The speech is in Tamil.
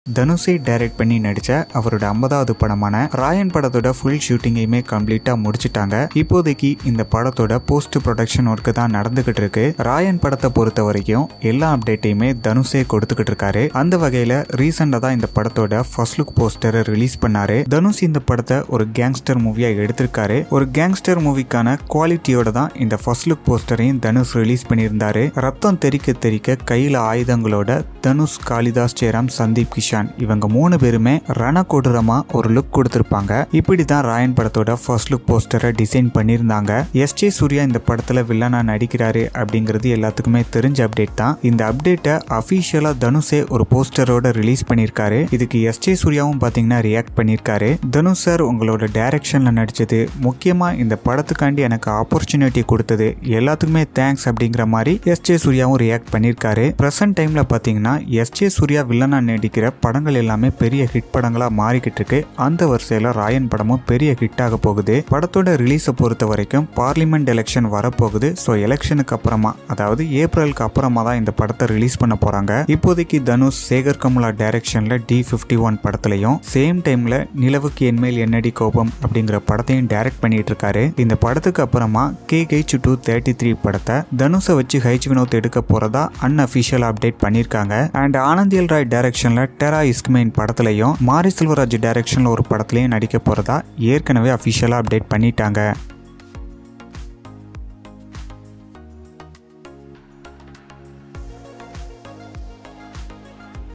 தனுஷை டைரக்ட் பண்ணி நடிச்ச அவரோட ஐம்பதாவது படமான ராயன் படத்தோட ஃபுல் ஷூட்டிங்கையுமே கம்ப்ளீட்டா முடிச்சிட்டாங்க இப்போதைக்கு இந்த படத்தோட போஸ்ட் ப்ரொடக்ஷன் ஒர்க்கு தான் நடந்துகிட்டு இருக்கு ராயன் படத்தை பொறுத்த வரைக்கும் எல்லா அப்டேட்டையுமே தனுஷே கொடுத்துக்கிட்டு இருக்காரு அந்த வகையில ரீசெண்டா தான் இந்த படத்தோட ஃபர்ஸ்ட் லுக் போஸ்டரை ரிலீஸ் பண்ணாரு தனுஷ் இந்த படத்தை ஒரு கேங்ஸ்டர் மூவியா எடுத்திருக்காரு ஒரு கேங்ஸ்டர் மூவிக்கான குவாலிட்டியோட தான் இந்த ஃபர்ஸ்ட் லுக் போஸ்டரையும் தனுஷ் ரிலீஸ் பண்ணியிருந்தாரு ரத்தம் தெறிக்க தெறிக்க கையில ஆயுதங்களோட தனுஷ் காளிதாஸ் ஜெயராம் சந்தீப் கிஷான் இவங்க மூணு பேருமே ரணகொடூரமா ஒரு லுக் கொடுத்திருப்பாங்க இப்படி தான் ராயன் படத்தோட ஃபர்ஸ்ட் லுக் போஸ்டரை டிசைன் பண்ணியிருந்தாங்க எஸ் ஜே சூர்யா இந்த படத்துல வில்லனா நடிக்கிறாரு அப்படிங்கிறது எல்லாத்துக்குமே தெரிஞ்ச அப்டேட் தான் இந்த அப்டேட்டை அஃபீஷியலா தனுஷே ஒரு போஸ்டரோட ரிலீஸ் பண்ணியிருக்காரு இதுக்கு எஸ் ஜே சூர்யாவும் பாத்தீங்கன்னா ரியாக்ட் பண்ணியிருக்காரு தனுஷ் சார் உங்களோட டைரக்ஷன்ல நடிச்சது முக்கியமா இந்த படத்துக்காண்டி எனக்கு ஆப்பர்ச்சுனிட்டி கொடுத்தது எல்லாத்துக்குமே தேங்க்ஸ் அப்படிங்கிற மாதிரி எஸ் ஜே சூர்யாவும் ரியாக்ட் பண்ணியிருக்காரு ப்ரெசன்ட் டைம்ல பாத்தீங்கன்னா எஸ் ஜே சூர்யா வில்லனா நடிக்கிற படங்கள் எல்லாமே பெரிய ஹிட் படங்களா மாறிக்கிட்டு இருக்கு அந்த வரிசையில ராயன் படமும் பெரிய ஹிட் ஆக போகுது படத்தோட ரிலீஸை பொறுத்த வரைக்கும் பார்லிமெண்ட் எலெக்ஷன் வரப்போகுது ஸோ எலெக்ஷனுக்கு அப்புறமா அதாவது ஏப்ரலுக்கு அப்புறமா தான் இந்த படத்தை ரிலீஸ் பண்ண போறாங்க இப்போதைக்கு தனுஷ் சேகர் கமலா டைரக்ஷன்ல டி ஃபிஃப்டி ஒன் படத்துலையும் சேம் டைம்ல நிலவுக்கு என்மேல் என்னடி கோபம் அப்படிங்கிற படத்தையும் டைரக்ட் பண்ணிட்டு இருக்காரு இந்த படத்துக்கு அப்புறமா K H two thirty three படத்தை தனுஷை வச்சு ஹைச் வினோத் எடுக்க போறதா அன்அஃபிஷியல் அப்டேட் பண்ணியிருக்காங்க அண்ட் ஆனந்தியல் ராய் டைரக்ஷன்ல டெரா இஸ்க்மெயின் படத்துலையும் மாரி செல்வராஜ் டைரக்ஷன்ல ஒரு படத்துலையும் நடிக்க போறதா ஏற்கனவே அஃபிஷியலா அப்டேட் பண்ணிட்டாங்க